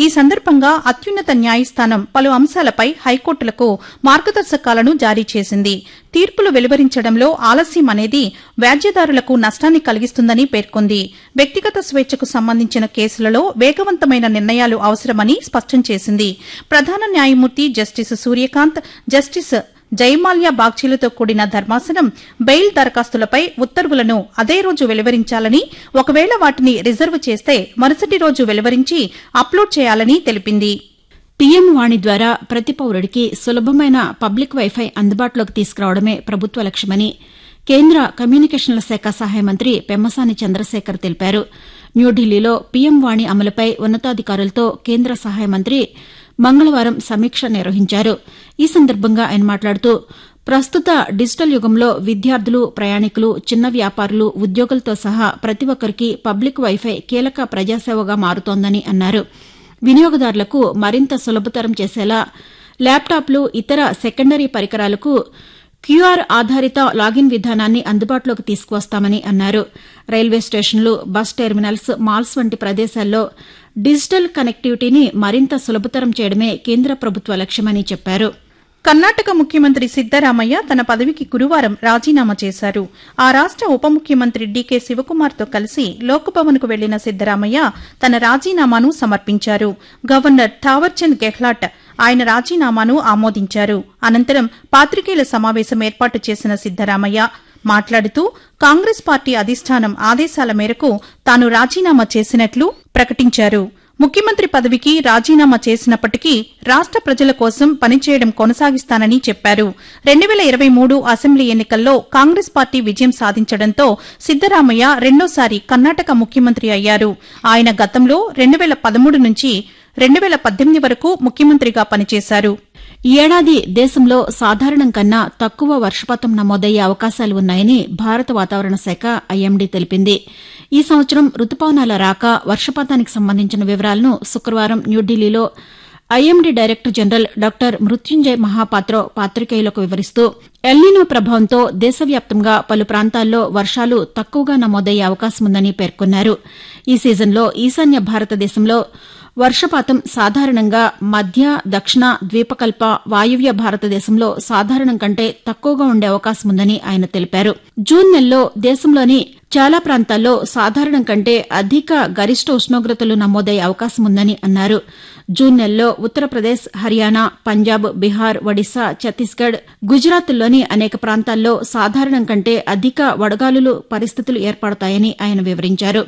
సందర్భంగా అత్యున్నత న్యాయస్థానం పలు అంశాలపై హైకోర్టులకు మార్గదర్శకాలను జారీ చేసింది తీర్పులు వెలువరించడంలో ఆలస్యం అనేది వ్యాజ్యదారులకు నష్టాన్ని కలిగిస్తుందని పేర్కొంది వ్యక్తిగత స్వేచ్ఛకు సంబంధించిన కేసులలో వేగవంతమైన నిర్ణయాలు అవసరమని స్పష్టం చేసింది ప్రధాన న్యాయమూర్తి జస్టిస్ సూర్యకాంత్ జస్టిస్ జయమాల్యా బాగ్చీలతో కూడిన ధర్మాసనం బెయిల్ దరఖాస్తులపై ఉత్తర్వులను అదే రోజు వెలువరించాలని ఒకవేళ వాటిని రిజర్వ్ చేస్తే మరుసటి రోజు వెలువరించి అప్లోడ్ చేయాలని తెలిపింది పీఎం వాణి ద్వారా ప్రతి పౌరుడికి సులభమైన పబ్లిక్ వైఫై అందుబాటులోకి తీసుకురావడమే ప్రభుత్వ లక్ష్యమని కేంద్ర కమ్యూనికేషన్ల శాఖ సహాయ మంత్రి పెమ్మసాని చంద్రశేఖర్ తెలిపారు న్యూఢిల్లీలో పీఎం వాణి అమలుపై ఉన్నతాధికారులతో కేంద్ర సహాయ మంత్రి మంగళవారం సమీక్ష నిర్వహించారు ఈ సందర్భంగా ఆయన మాట్లాడుతూ ప్రస్తుత డిజిటల్ యుగంలో విద్యార్థులు ప్రయాణికులు చిన్న వ్యాపారులు ఉద్యోగులతో సహా ప్రతి ఒక్కరికి పబ్లిక్ వైఫై కీలక ప్రజాసేవగా మారుతోందని అన్నారు వినియోగదారులకు మరింత సులభతరం చేసేలా ల్యాప్టాప్లు ఇతర సెకండరీ పరికరాలకు క్యూఆర్ ఆధారిత లాగిన్ విధానాన్ని అందుబాటులోకి తీసుకువస్తామని అన్నారు రైల్వే స్టేషన్లు బస్ టెర్మినల్స్ మాల్స్ వంటి ప్రదేశాల్లో డిజిటల్ కనెక్టివిటీని మరింత సులభతరం చేయడమే కేంద్ర ప్రభుత్వ లక్ష్యమని చెప్పారు కర్ణాటక ముఖ్యమంత్రి సిద్దరామయ్య తన పదవికి గురువారం రాజీనామా చేశారు ఆ రాష్ట ఉప ముఖ్యమంత్రి డీకే శివకుమార్తో కలిసి లోక్భవన్కు వెళ్లిన సిద్దరామయ్య తన రాజీనామాను సమర్పించారు గవర్నర్ థావర్చంద్ గెహ్లాట్ ఆయన రాజీనామాను ఆమోదించారు అనంతరం పాతికేయుల సమావేశం ఏర్పాటు చేసిన సిద్దరామయ్య మాట్లాడుతూ కాంగ్రెస్ పార్టీ అధిష్టానం ఆదేశాల మేరకు తాను రాజీనామా చేసినట్లు ప్రకటించారు ముఖ్యమంత్రి పదవికి రాజీనామా చేసినప్పటికీ రాష్ట ప్రజల కోసం పనిచేయడం కొనసాగిస్తానని చెప్పారు రెండు వేల ఇరవై మూడు అసెంబ్లీ ఎన్నికల్లో కాంగ్రెస్ పార్టీ విజయం సాధించడంతో సిద్దరామయ్య రెండోసారి కర్ణాటక ముఖ్యమంత్రి అయ్యారు ఆయన గతంలో రెండు వేల పదమూడు నుంచి రెండు వేల పద్దెనిమిది వరకు ముఖ్యమంత్రిగా పనిచేశారు ఈ ఏడాది దేశంలో సాధారణం కన్నా తక్కువ వర్షపాతం నమోదయ్యే అవకాశాలు ఉన్నాయని భారత వాతావరణ శాఖ ఐఎండీ తెలిపింది ఈ సంవత్సరం రుతుపవనాల రాక వర్షపాతానికి సంబంధించిన వివరాలను శుక్రవారం న్యూఢిల్లీలో IMD director general doctor Mrutyunjay Mohapatra పాతికేయులకు వివరిస్తూ ఎల్నినో ప్రభావంతో దేశవ్యాప్తంగా పలు ప్రాంతాల్లో వర్షాలు తక్కువగా నమోదయ్యే అవకాశముందని పేర్కొన్నారు ఈ సీజన్లో ఈశాన్య భారతదేశంలో వర్షపాతం సాధారణంగా మధ్య దక్షిణ ద్వీపకల్ప వాయువ్య భారతదేశంలో సాధారణం కంటే తక్కువగా ఉండే అవకాశం ఉందని ఆయన తెలిపారు జూన్ నెలలో దేశంలోని చాలా ప్రాంతాల్లో సాధారణం కంటే అధిక గరిష్ట ఉష్ణోగ్రతలు నమోదయ్యే అవకాశం ఉందని అన్నారు జూన్ నెలలో ఉత్తరప్రదేశ్ హర్యానా పంజాబ్ బీహార్ ఒడిశా ఛత్తీస్గఢ్ గుజరాత్లోని అనేక ప్రాంతాల్లో సాధారణం కంటే అధిక వడగాలులు పరిస్థితులు ఏర్పడతాయని ఆయన వివరించారు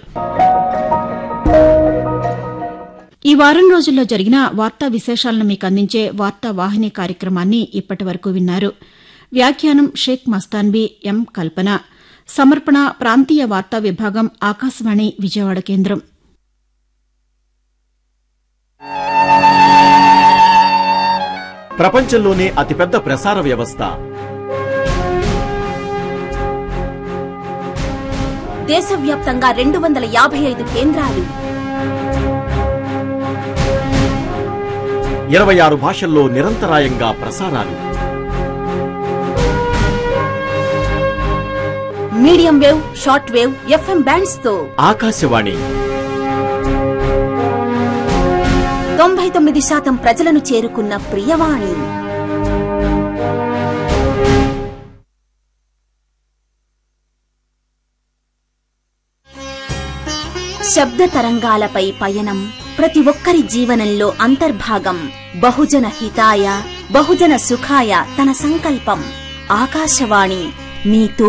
ఈ వారం రోజుల్లో జరిగిన వార్తా విశేషాలను మీకు అందించే వార్తా వాహిని కార్యక్రమాన్ని ఇప్పటి వరకు విన్నారు వ్యాఖ్యానం షేక్ మస్తాన్బీ ఎం కల్పన సమర్పణ ప్రాంతీయ వార్తా విభాగం ఆకాశవాణి విజయవాడ కేంద్రం ప్రపంచంలోనే అతిపెద్ద ప్రసార వ్యవస్థ దేశవ్యాప్తంగా రెండు వందల యాభై ఐదు కేంద్రాలు ఇరవై ఆరు భాషల్లో నిరంతరాయంగా ప్రసారాలు medium wave short wave FM bands తో ఆకాశవాణి తొంభై తొమ్మిది శాతం ప్రజలను చేరుకున్న ప్రియవాణి శబ్ద తరంగాలపై పయనం ప్రతి ఒక్కరి జీవనంలో అంతర్భాగం బహుజన హితాయ బహుజన సుఖాయ తన సంకల్పం ఆకాశవాణి మీతో